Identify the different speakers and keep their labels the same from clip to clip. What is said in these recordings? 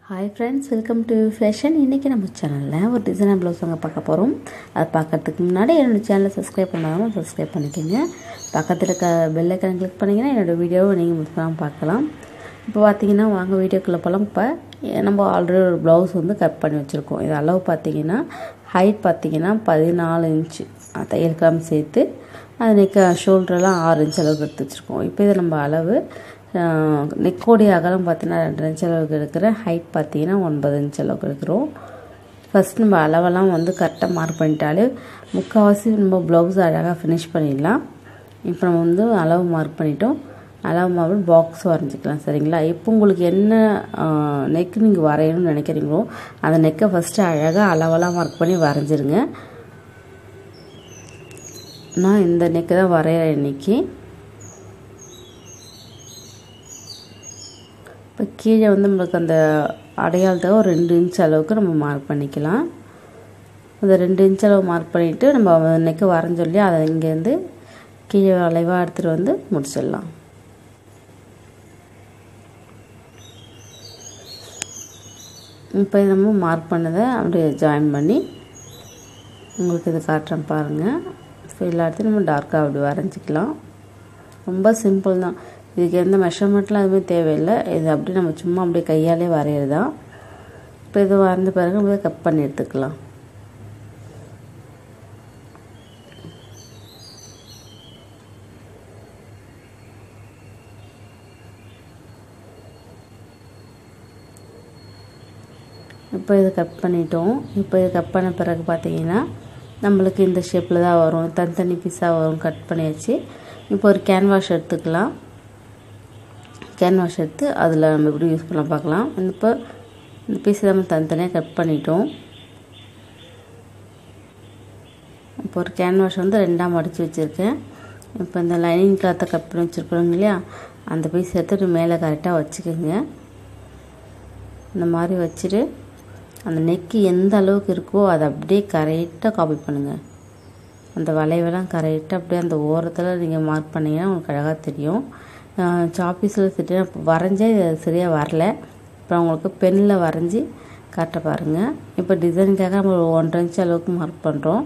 Speaker 1: hi friends welcome to fashion இன்றைக்கி நம்ம சேனலில் ஒரு டிசைனர் ப்ளவுஸ் வாங்க பார்க்க போகிறோம் அதை பார்க்கறதுக்கு முன்னாடி என்னோடய சேனலை சப்ஸ்கிரைப் பண்ணாலும் சப்ஸ்கிரைப் பண்ணிக்கோங்க பக்கத்தில் இருக்க பெல்லைக்கன் கிளிக் பண்ணிங்கன்னா என்னோடய வீடியோவை நீங்கள் முக்கியமாக பார்க்கலாம் இப்போ பார்த்தீங்கன்னா வாங்க வீடியோக்குள்ளே போகலாம் இப்போ நம்ம ஆல்ரெடி ஒரு ப்ளவுஸ் வந்து கட் பண்ணி வச்சுருக்கோம் இது அளவு பார்த்தீங்கன்னா ஹைட் பார்த்தீங்கன்னா பதினாலு இன்ச்சு தையல் கிராம் சேர்த்து அது நெக்க ஷோல்டரெல்லாம் ஆறு இன்ச் அளவுக்கு எடுத்து வச்சுருக்கோம் இப்போ இது நம்ம அளவு நெக்கோடைய அகலம் பார்த்தீங்கன்னா ரெண்டு இன்ச் அளவுக்கு எடுக்கிறேன் ஹைட் பார்த்தீங்கன்னா ஒன்பது இன்ச் அளவுக்கு எடுக்கிறோம் ஃபஸ்ட் நம்ம அளவெல்லாம் வந்து கரெக்டாக மார்க் பண்ணிட்டாலே முக்கால்வாசி நம்ம ப்ளவுஸ் அழகாக ஃபினிஷ் பண்ணிடலாம் இப்போ நம்ம வந்து அளவு மார்க் பண்ணிட்டோம் அளவு மார்க் பாக்ஸ் வரைஞ்சிக்கலாம் சரிங்களா இப்போ உங்களுக்கு என்ன நெக் நீங்கள் வரையணும்னு நினைக்கிறீங்களோ அந்த நெக்கை ஃபஸ்ட்டு அழகாக அளவெல்லாம் மார்க் பண்ணி வரைஞ்சிருங்க நான் இந்த நெக்கு தான் வரைகிறேன் இன்றைக்கி இப்போ கீழே வந்து நம்மளுக்கு அந்த அடையாளத்தை ஒரு ரெண்டு இன்ச் அளவுக்கு நம்ம மார்க் பண்ணிக்கலாம் அந்த ரெண்டு இன்ச் அளவு மார்க் பண்ணிவிட்டு நம்ம நெக்கு வரைஞ்சொல்லி அதை இங்கேருந்து கீழே வளைவாக எடுத்துகிட்டு வந்து முடிச்சிடலாம் இப்போ நம்ம மார்க் பண்ணதை அப்படியே ஜாயின் பண்ணி உங்களுக்கு இது காட்டுறேன் பாருங்கள் ஸோ எல்லா இடத்தையும் நம்ம டார்க்காக அப்படி வரைஞ்சிக்கலாம் ரொம்ப சிம்பிள் தான் இதுக்கு எந்த மெஷர்மெண்ட்லாம் எதுவுமே தேவையில்லை இது அப்படியே நம்ம சும்மா அப்படியே கையாலே வரைகிறது தான் இப்போ இது வரைந்த பிறகு அப்படியே கட் பண்ணி எடுத்துக்கலாம் இப்போ இது கட் பண்ணிட்டோம் இப்போ இது கட் பண்ண பிறகு பார்த்தீங்கன்னா நம்மளுக்கு இந்த ஷேப்பில் தான் வரும் தனித்தனி பீஸாக வரும் கட் பண்ணியாச்சு இப்போ ஒரு கேன்வாஷ் எடுத்துக்கலாம் கேன்வாஷ் எடுத்து அதில் நம்ம எப்படி யூஸ் பண்ண பார்க்கலாம் இப்போ இந்த பீஸ் நம்ம தனித்தனியாக கட் பண்ணிட்டோம் இப்போ ஒரு கேன்வாஷ் வந்து ரெண்டாக மடித்து வச்சுருக்கேன் இப்போ இந்த லைனிங் கிளாத்தை கட் பண்ணி வச்சுருக்குறோங்க இல்லையா அந்த பீஸ் எடுத்துகிட்டு மேலே கரெக்டாக வச்சுக்கோங்க இந்த மாதிரி வச்சுட்டு அந்த நெக்கு எந்த அளவுக்கு இருக்கோ அதை அப்படியே கரெக்டாக காப்பி பண்ணுங்கள் அந்த வளைவெல்லாம் கரெக்டாக அப்படியே அந்த ஓரத்தில் நீங்கள் மார்க் பண்ணிங்கன்னா உங்களுக்கு அழகாக தெரியும் சாப்பீஸில் சிட்டு வரைஞ்சே சரியாக வரல இப்போ உங்களுக்கு பெண்ணில் வரைஞ்சி காட்ட பாருங்கள் இப்போ டிசைனுக்காக நம்ம ஒரு ஒன்றரை இன்ச் அளவுக்கு மார்க் பண்ணுறோம்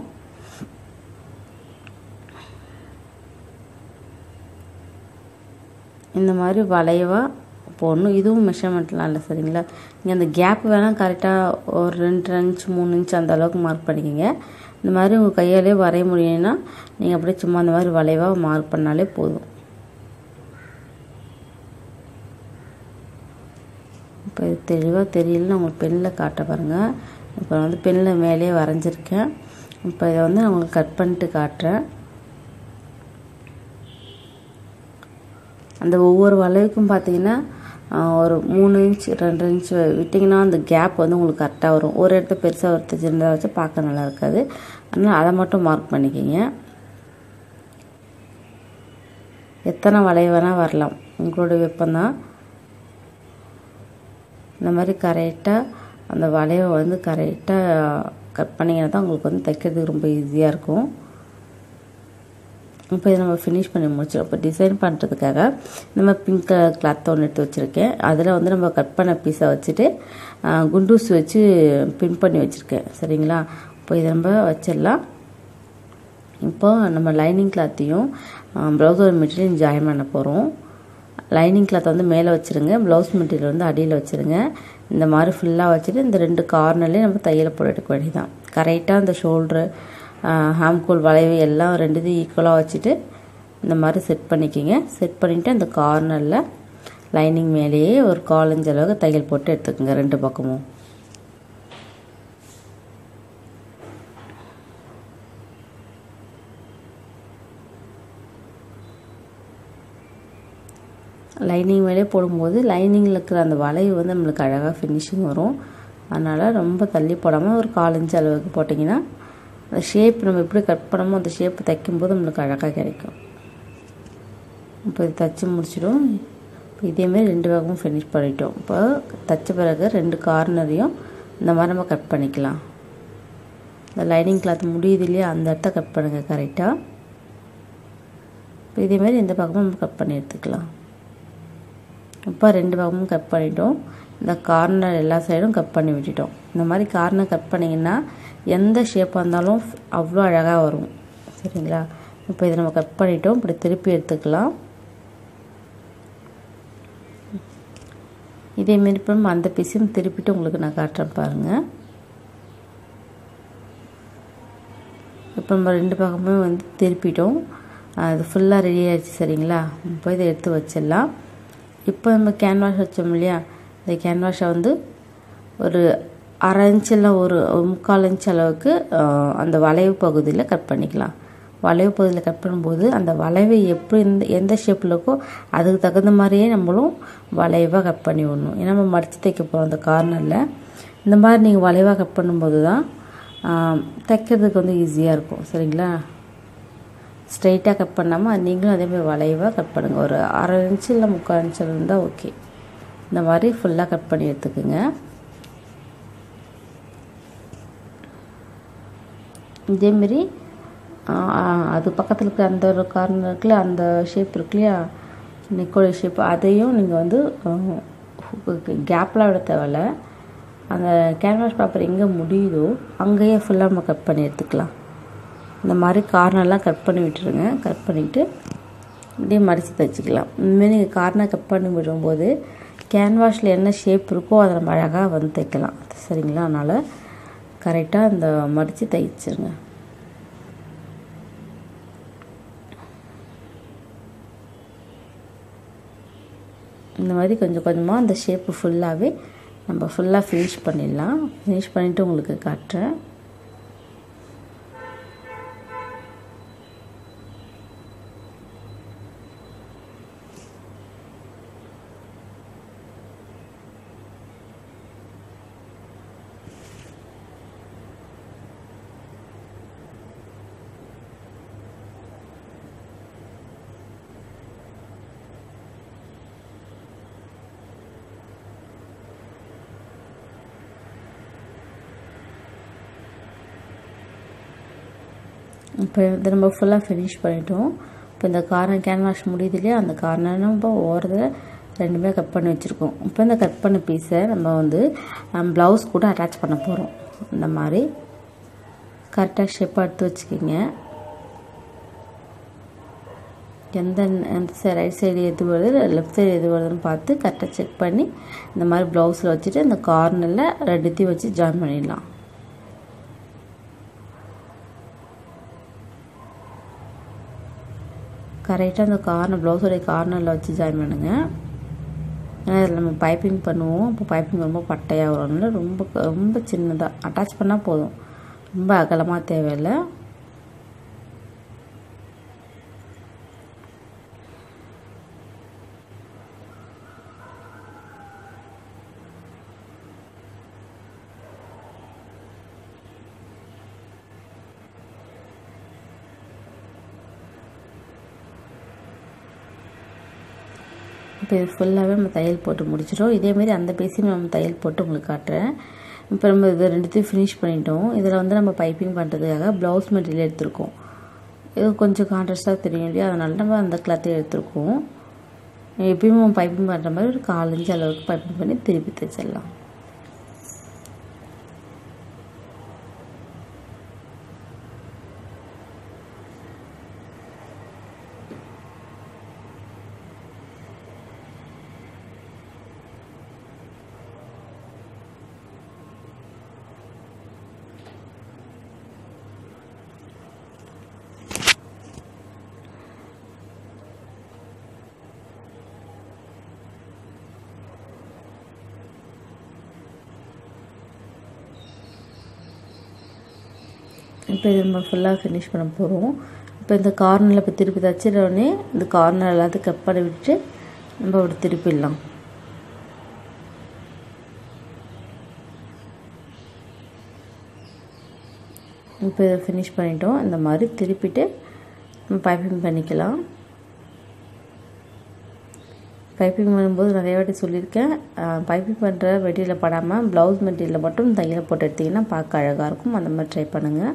Speaker 1: இந்த மாதிரி வளைவாக போடணும் இதுவும் மெஷர்மெண்ட்லாம் இல்லை சரிங்களா நீங்கள் அந்த கேப் வேணால் கரெக்டாக ஒரு ரெண்டு இன்ச் மூணு இன்ச் அந்த அளவுக்கு மார்க் பண்ணிக்கோங்க இந்த மாதிரி உங்கள் கையாலே வரைய முடியும்னா நீங்கள் அப்படியே சும்மா அந்த மாதிரி வளைவாக மார்க் பண்ணாலே போதும் இப்போ இது தெளிவாக தெரியலன்னு உங்களுக்கு பெண்ணில் காட்ட பாருங்கள் இப்போ வந்து பெண்ணில் மேலே வரைஞ்சிருக்கேன் இப்போ இதை வந்து நான் உங்களுக்கு கட் பண்ணிட்டு காட்டுறேன் அந்த ஒவ்வொரு வளைவுக்கும் பார்த்தீங்கன்னா ஒரு மூணு இன்ச் ரெண்டு இன்ச் விட்டிங்கன்னா அந்த கேப் வந்து உங்களுக்கு கரெக்டாக வரும் ஒரு இடத்த பெருசாக ஒருத்த சின்னதாக வச்சு பார்க்க நல்லா இருக்காது அதனால் அதை மட்டும் மார்க் பண்ணிக்கிங்க எத்தனை வளைவு வேணால் வரலாம் உங்களோட விருப்பம்தான் இந்த மாதிரி கரெக்டாக அந்த வளைவை வந்து கரெக்டாக கட் பண்ணிங்கன்னா தான் உங்களுக்கு வந்து தைக்கிறதுக்கு ரொம்ப ஈஸியாக இருக்கும் இப்போ இதை நம்ம ஃபினிஷ் பண்ணி முடிச்சிடும் இப்போ டிசைன் பண்ணுறதுக்காக நம்ம பிங்க் கலர் கிளாத் ஒன்று எடுத்து வச்சுருக்கேன் அதில் வந்து நம்ம கட் பண்ண பீஸை வச்சுட்டு குண்டூஸ் வச்சு பின் பண்ணி வச்சுருக்கேன் சரிங்களா இப்போ இதை நம்ம வச்சிடலாம் இப்போ நம்ம லைனிங் கிளாத்தையும் ப்ளவுஸோட மெட்டீரியல் ஜாயின் பண்ண போகிறோம் லைனிங் கிளாத் வந்து மேலே வச்சுருங்க ப்ளவுஸ் மெட்டீரியல் வந்து அடியில் வச்சுருங்க இந்த மாதிரி ஃபுல்லாக வச்சுட்டு இந்த ரெண்டு கார்னர்லேயும் நம்ம தையலை போட்டு எடுக்க வேண்டியதான் கரெக்டாக இந்த ஷோல்ட்ரு ஹாம்கோல் வளைவு எல்லாம் ரெண்டுத்தையும் ஈக்குவலாக வச்சுட்டு இந்த மாதிரி செட் பண்ணிக்கிங்க செட் பண்ணிவிட்டு அந்த கார்னரில் லைனிங் மேலேயே ஒரு காலஞ்சு அளவுக்கு தையல் போட்டு எடுத்துக்கோங்க ரெண்டு பக்கமும் லைனிங் மேலே போடும்போது லைனிங்கில் இருக்கிற அந்த வளைவு வந்து நம்மளுக்கு அழகாக ஃபினிஷிங் வரும் அதனால் ரொம்ப தள்ளி போடாமல் ஒரு காலஞ்சு அளவுக்கு போட்டிங்கன்னா அந்த ஷேப் நம்ம எப்படி கட் பண்ணமோ அந்த ஷேப் தைக்கும்போது நம்மளுக்கு அழகாக கிடைக்கும் இப்போ இது தைச்சி முடிச்சிடும் இப்போ இதேமாரி ரெண்டு பக்கமும் ஃபினிஷ் பண்ணிட்டோம் இப்போ தைச்ச பிறகு ரெண்டு கார்னரையும் இந்த மாதிரி நம்ம கட் பண்ணிக்கலாம் இந்த லைனிங் கிளாத் முடியுது இல்லையா அந்த இடத்த கட் பண்ணுங்கள் கரெக்டாக இப்போ இதேமாரி இந்த பக்கமும் நம்ம கட் பண்ணி எடுத்துக்கலாம் இப்போ ரெண்டு பக்கமும் கட் பண்ணிட்டோம் இந்த கார்னர் எல்லா சைடும் கட் பண்ணி விட்டுட்டோம் இந்த மாதிரி கார்னர் கட் பண்ணிங்கன்னா எந்த ஷேப்பாக இருந்தாலும் அவ்வளோ அழகாக வரும் சரிங்களா இப்போ இதை நம்ம கட் பண்ணிட்டோம் இப்படி திருப்பி எடுத்துக்கலாம் இதேமாரி இப்போ நம்ம அந்த பீஸையும் திருப்பிட்டு உங்களுக்கு நான் காட்டுறேன் பாருங்கள் இப்போ நம்ம ரெண்டு பக்கமே வந்து திருப்பிட்டோம் அது ஃபுல்லாக ரெடி ஆகிடுச்சு சரிங்களா இப்போ இதை எடுத்து வச்சிடலாம் இப்போ நம்ம கேன்வாஷ் வச்சோம் இல்லையா இந்த கேன்வாஷை வந்து ஒரு அரை இன்ச்சில் ஒரு முக்கால் இன்ச் அளவுக்கு அந்த வளைவு பகுதியில் கட் பண்ணிக்கலாம் வளைவு பகுதியில் கட் பண்ணும்போது அந்த வளைவு எப்படி எந்த எந்த ஷேப்பில் இருக்கோ அதுக்கு தகுந்த மாதிரியே நம்மளும் வளைவாக கட் பண்ணி விடணும் ஏன்னா நம்ம மடித்து தைக்க போகிறோம் அந்த கார்னரில் இந்த மாதிரி நீங்கள் வளைவாக கட் பண்ணும்போது தான் தைக்கிறதுக்கு வந்து ஈஸியாக இருக்கும் சரிங்களா ஸ்ட்ரைட்டாக கட் பண்ணாமல் நீங்களும் அதேமாதிரி வளைவாக கட் பண்ணுங்கள் ஒரு அரை இன்ச்சு இல்லை முக்கால் இன்ச்சு இருந்தால் ஓகே இந்த மாதிரி ஃபுல்லாக கட் பண்ணி எடுத்துக்கோங்க இதேமாரி அது பக்கத்தில் இருக்க அந்த ஒரு கார்னர் இருக்குல்ல அந்த ஷேப் இருக்கு இல்லையா நெக்கோடைய ஷேப் அதையும் நீங்கள் வந்து கேப்லாம் விட தேவையில்ல அந்த கேன்வாஸ் பேப்பர் எங்கே முடியுதோ அங்கேயே ஃபுல்லாக நம்ம கட் பண்ணி எடுத்துக்கலாம் இந்த மாதிரி கார்னர்லாம் கட் பண்ணி விட்டுருங்க கட் பண்ணிவிட்டு இப்படியே மடித்து தைச்சிக்கலாம் இனிமேல் நீங்கள் கார்னர் கட் பண்ணி விடும்போது கேன்வாஷில் என்ன ஷேப் இருக்கோ அதை நம்ம அழகாக வந்து தைக்கலாம் சரிங்களா அதனால் கரெக்டாக அந்த மடித்து தைச்சிருங்க இந்த மாதிரி கொஞ்சம் கொஞ்சமாக அந்த ஷேப்பு ஃபுல்லாகவே நம்ம ஃபுல்லாக ஃபினிஷ் பண்ணிடலாம் ஃபினிஷ் பண்ணிவிட்டு உங்களுக்கு காட்டுறேன் இப்போ இதை நம்ம ஃபுல்லாக ஃபினிஷ் பண்ணிட்டோம் இப்போ இந்த கார்னர் கேன்வாஷ் முடியுது இல்லையா அந்த கார்னர் நம்ம ஓரத்தில் ரெண்டுமே கட் பண்ணி வச்சுருக்கோம் இப்போ இந்த கட் பண்ண பீஸை நம்ம வந்து ப்ளவுஸ் கூட அட்டாச் பண்ண போகிறோம் இந்த மாதிரி கரெக்டாக ஷேப்பாக எடுத்து வச்சுக்கிங்க எந்த எந்த சை ரைட் சைடு எது வருது லெஃப்ட் சைடு எது வருதுன்னு பார்த்து கரெக்டாக செக் பண்ணி இந்த மாதிரி ப்ளவுஸில் வச்சுட்டு இந்த கார்னரில் ரெண்டுத்தையும் வச்சு ஜாயின் பண்ணிடலாம் கரெக்டாக அந்த கார்னர் ப்ளவுஸோடைய கார்னரில் வச்சு ஜாயின் பண்ணுங்கள் ஏன்னா இதில் நம்ம பைப்பிங் பண்ணுவோம் அப்போ பைப்பிங் ரொம்ப பட்டையாக வரணும்ல ரொம்ப ரொம்ப சின்னதாக அட்டாச் பண்ணால் போதும் ரொம்ப அகலமாக தேவையில்லை இப்போ இது ஃபுல்லாகவே நம்ம தையல் போட்டு முடிச்சிட்டோம் இதேமாரி அந்த பீஸையும் நம்ம தையல் போட்டு உங்களுக்கு காட்டுறேன் இப்போ நம்ம இது ரெண்டுத்தையும் ஃபினிஷ் பண்ணிட்டோம் இதில் வந்து நம்ம பைப்பிங் பண்ணுறதுக்காக ப்ளவுஸ் மெட்டீரியல் எடுத்திருக்கோம் இது கொஞ்சம் கான்ட்ராஸ்டாக தெரியும் இல்லையா அதனால நம்ம அந்த கிளாத்தை எடுத்திருக்கோம் எப்பயுமே நம்ம பைப்பிங் பண்ணுற மாதிரி ஒரு கால் இன்ச்சு அளவுக்கு பைப்பிங் பண்ணி திருப்பி தைச்சிடலாம் இப்போ இது நம்ம ஃபுல்லாக ஃபினிஷ் பண்ண போகிறோம் இப்போ இந்த கார்னரில் இப்போ திருப்பி தச்சிடவுடனே இந்த கார்னர் எல்லாத்தையும் கட் பண்ணி விட்டுட்டு நம்ம அப்படி திருப்பிடலாம் இப்போ இதை ஃபினிஷ் பண்ணிட்டோம் இந்த மாதிரி திருப்பிட்டு நம்ம பைப்பிங் பண்ணிக்கலாம் பைப்பிங் பண்ணும்போது நிறைய வாட்டி சொல்லியிருக்கேன் பைப்பிங் பண்ணுற மெட்டீரியல் படாமல் ப்ளவுஸ் மெட்டீரியலில் மட்டும் தையல் போட்டு எடுத்திங்கன்னா பார்க்க அழகாக இருக்கும் அந்த மாதிரி ட்ரை பண்ணுங்கள்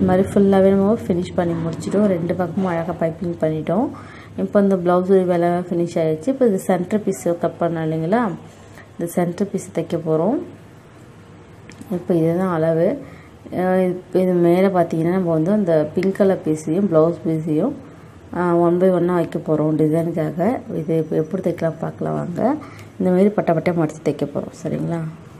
Speaker 1: இந்த மாதிரி ஃபுல்லாகவே நம்ம ஃபினிஷ் பண்ணி முடிச்சிட்டோம் ரெண்டு பக்கமும் அழகாக பைப்பிங் பண்ணிட்டோம் இப்போ இந்த ப்ளவுஸ் வேலை ஃபினிஷ் ஆகிடுச்சு இப்போ இது சென்டர் பீஸ் கட் பண்ணோம் இல்லைங்களா இந்த சென்டர் பீஸ் தைக்க போகிறோம் இப்போ இதுதான் அளவு இது மேலே பார்த்தீங்கன்னா நம்ம வந்து அந்த பிங்க் கலர் பீஸையும் ப்ளவுஸ் பீஸையும் ஒன் பை ஒன்னாக வைக்க போகிறோம் டிசைனுக்காக இது இப்போ எப்படி தைக்கலாம் பார்க்கலாம் வாங்க இந்தமாரி பட்டை பட்டை மடித்து தைக்க போகிறோம் சரிங்களா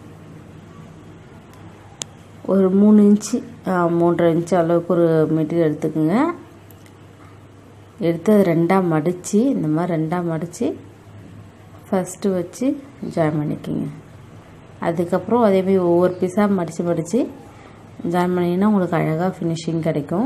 Speaker 1: ஒரு மூணு இன்ச்சு மூன்றரை இன்ச்சு அளவுக்கு ஒரு மெட்டீரியல் எடுத்துக்கோங்க எடுத்து அது ரெண்டாக மடித்து இந்த மாதிரி ரெண்டாக மடித்து ஃபஸ்ட்டு வச்சு ஜாயின் பண்ணிக்கோங்க அதுக்கப்புறம் அதேமாதிரி ஒவ்வொரு பீஸாக மடித்து மடித்து ஜாயின் பண்ணிங்கன்னா உங்களுக்கு அழகாக ஃபினிஷிங் கிடைக்கும்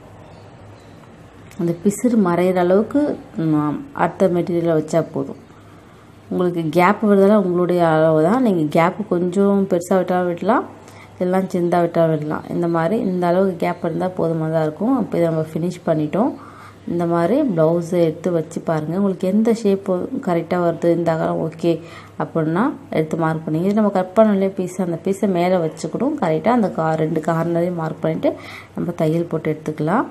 Speaker 1: அந்த பிசுறு மறையிற அளவுக்கு அடுத்த மெட்டீரியலை வச்சா போதும் உங்களுக்கு கேப் விடுறதால உங்களுடைய அளவு தான் நீங்கள் கேப்பு கொஞ்சம் பெருசாக விட்டாலும் விடலாம் எல்லாம் சின்னதாக விட்டாலும் விடலாம் இந்த மாதிரி இந்த அளவுக்கு கேப் இருந்தால் போதுமானதாக இருக்கும் இப்போ இதை நம்ம ஃபினிஷ் பண்ணிட்டோம் இந்த மாதிரி ப்ளவுஸை எடுத்து வச்சு பாருங்கள் உங்களுக்கு எந்த ஷேப்பு கரெக்டாக வருது இந்த அகலம் ஓகே அப்படின்னா எடுத்து மார்க் பண்ணி இது நம்ம கட் பண்ணலையே பீஸ் அந்த பீஸை மேலே வச்சுக்கணும் கரெக்டாக அந்த கா ரெண்டு கார்னரையும் மார்க் பண்ணிவிட்டு நம்ம தையல் போட்டு எடுத்துக்கலாம்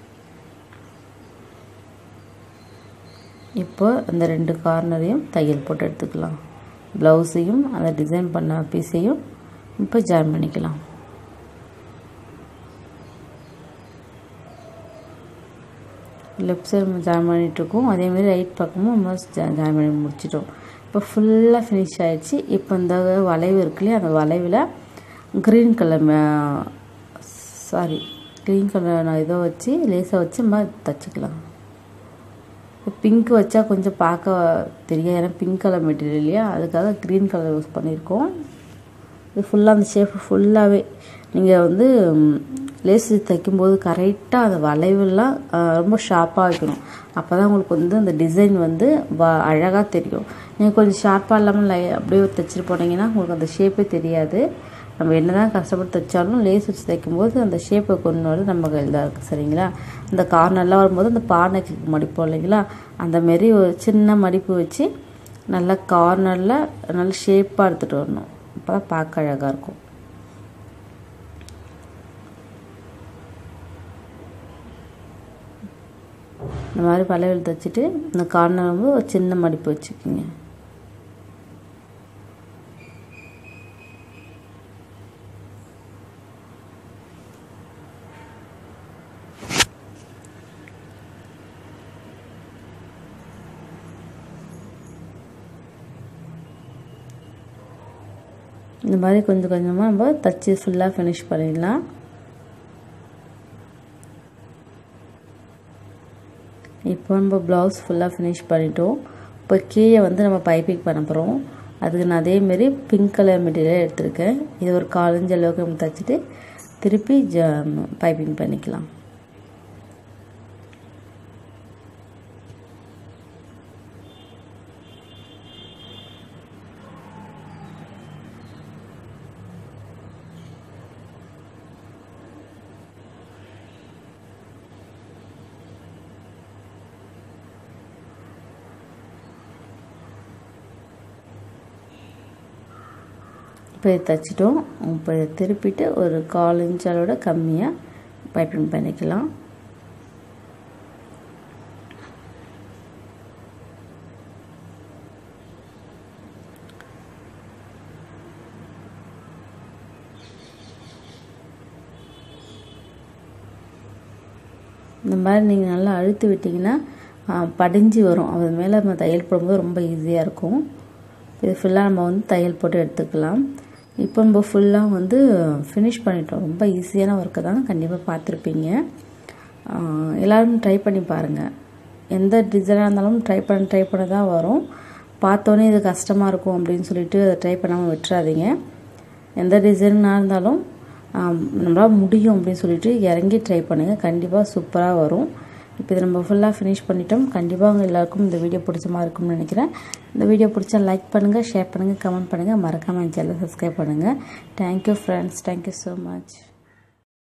Speaker 1: இப்போ அந்த ரெண்டு கார்னரையும் தையல் போட்டு எடுத்துக்கலாம் ப்ளவுஸையும் அந்த டிசைன் பண்ண பீஸையும் இப்போ ஜாயின் பண்ணிக்கலாம் லெஃப்ட் சைடு நம்ம ஜாயின் பண்ணிகிட்ருக்கோம் அதேமாரி ரைட் பக்கமும் நம்ம ஜாயின் பண்ணி முடிச்சிட்டோம் இப்போ ஃபுல்லாக ஃபினிஷ் ஆகிடுச்சு இப்போ இந்த வளைவு இருக்கு இல்லையா அந்த வளைவில் green colour sari green colour நான் இதை வச்சு லேஸை வச்சு நம்ம தச்சுக்கலாம் பிங்க் வச்சா கொஞ்சம் பார்க்க தெரியாது ஏன்னா பிங்க் கலர் மெட்டீரியல் இல்லையா அதுக்காக க்ரீன் கலர் யூஸ் பண்ணியிருக்கோம் இது ஃபுல்லாக அந்த ஷேப் ஃபுல்லாகவே நீங்கள் வந்து லேஸ் தைக்கும்போது கரெக்டாக அந்த வளைவுலாம் ரொம்ப ஷார்ப்பாக வைக்கணும் அப்போ தான் உங்களுக்கு வந்து அந்த டிசைன் வந்து வ அழகாக தெரியும் நீங்கள் கொஞ்சம் ஷார்ப்பாக இல்லாமல் லை அப்படியே தைச்சிட்டு போனீங்கன்னா உங்களுக்கு அந்த ஷேப்பே தெரியாது நம்ம என்ன தான் கஷ்டப்பட்டு தைச்சாலும் லேஸ் வச்சு தைக்கும்போது அந்த ஷேப்பை கொண்டு வரது நம்ம கையில் தான் இருக்குது சரிங்களா அந்த கார்னர்லாம் வரும்போது அந்த பானைக்கு மடிப்போம் இல்லைங்களா அந்த மாரி ஒரு சின்ன மடிப்பு வச்சு நல்லா கார்னரில் நல்ல ஷேப்பாக எடுத்துகிட்டு வரணும் அப்போ தான் பார்க்க அழகாக இருக்கும் இந்த மாதிரி வளையல் தைச்சிட்டு இந்த கார்னர் வந்து ஒரு சின்ன மடிப்பு வச்சுக்கோங்க இந்த மாதிரி கொஞ்சம் கொஞ்சமாக நம்ம தச்சு ஃபுல்லாக ஃபினிஷ் பண்ணிடலாம் இப்போ நம்ம ப்ளவுஸ் ஃபுல்லாக ஃபினிஷ் பண்ணிட்டோம் இப்போ கீழே வந்து நம்ம பைப்பிங் பண்ண போகிறோம் அதுக்கு நான் அதேமாரி பிங்க் கலர் மெட்டீரியல் எடுத்திருக்கேன் இது ஒரு காலஞ்சு அளவுக்கு நம்ம தைச்சிட்டு திருப்பி ஜ பைப்பிங் பண்ணிக்கலாம் இப்போ இதை தைச்சிட்டோம் இப்போ இதை திருப்பிட்டு ஒரு கால் இன்ச் அளவோட கம்மியாக பைப்பிங் பண்ணிக்கலாம் இந்த மாதிரி நீங்கள் நல்லா அழுத்தி விட்டிங்கன்னா படிஞ்சு வரும் அது மேலே நம்ம தையல் போடும்போது ரொம்ப ஈஸியாக இருக்கும் இது ஃபுல்லாக நம்ம வந்து தையல் போட்டு எடுத்துக்கலாம் இப்போ நம்ம ஃபுல்லாக வந்து ஃபினிஷ் பண்ணிட்டோம் ரொம்ப ஈஸியான ஒர்க்கு தான் கண்டிப்பாக பார்த்துருப்பீங்க எல்லோரும் ட்ரை பண்ணி பாருங்கள் எந்த டிசைனாக இருந்தாலும் ட்ரை பண்ண ட்ரை பண்ண தான் வரும் பார்த்தோன்னே இது கஷ்டமாக இருக்கும் அப்படின்னு சொல்லிட்டு அதை ட்ரை பண்ணாமல் விட்டுறாதீங்க எந்த டிசைனாக இருந்தாலும் நம்மளால் முடியும் அப்படின்னு சொல்லிட்டு இறங்கி ட்ரை பண்ணுங்கள் கண்டிப்பாக சூப்பராக வரும் இப்போ இதை நம்ம ஃபுல்லாக ஃபினிஷ் பண்ணிட்டோம் கண்டிப்பாக உங்கள் எல்லாருக்கும் இந்த வீடியோ பிடிச்ச மாதிரி இருக்கும்னு நினைக்கிறேன் இந்த வீடியோ பிடிச்சா லைக் பண்ணுங்கள் ஷேர் பண்ணுங்கள் கமெண்ட் பண்ணுங்கள் மறக்காமல் என் சேனலை சப்ஸ்கிரைப் பண்ணுங்கள் thank you friends thank you so much